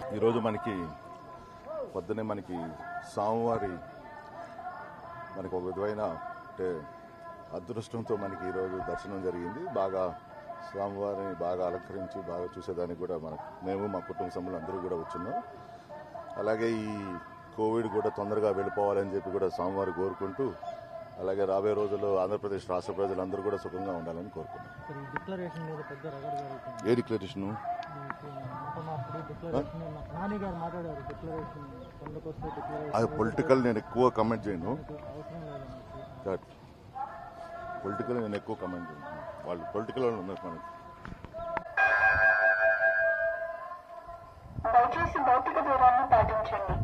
ఈరోజు మనకి పొద్దునే మనకి స్వామివారి మనకి ఒక విధమైన అంటే అదృష్టంతో మనకి ఈరోజు దర్శనం జరిగింది బాగా స్వామివారిని బాగా అలంకరించి బాగా చూసేదానికి కూడా మన మేము మా కుటుంబ సభ్యులు అందరూ కూడా వచ్చున్నాం అలాగే ఈ కోవిడ్ కూడా తొందరగా వెళ్ళిపోవాలని చెప్పి కూడా స్వామివారి కోరుకుంటూ అలాగే రాబోయే రోజుల్లో ఆంధ్రప్రదేశ్ రాష్ట్ర ప్రజలందరూ కూడా సుఖంగా ఉండాలని కోరుకున్నాం సార్ ఈ డిక్లరేషన్ మీద పెద్ద రగడ జరుగుతుంది ఏ డిక్లరేషను మీకు అంటున్నప్పుడు డిక్లరేషన్ నిన్న నాని గారు మాట్లాడారు డిక్లరేషన్ కొండకొస్తే అది డిక్లరేషన్ పొలిటికల్ నేను ఎక్కువ కమెంట్ చేయను అవసరం లేదన్నట్టు పొలిటికల్ నేను ఎక్కువ కమెంట్ చేయను వాళ్ళు పొలిటికల్ వాళ్ళు ఉన్నారు మనకి దయచేసి భౌతిక దూరాన్ని పాటించండి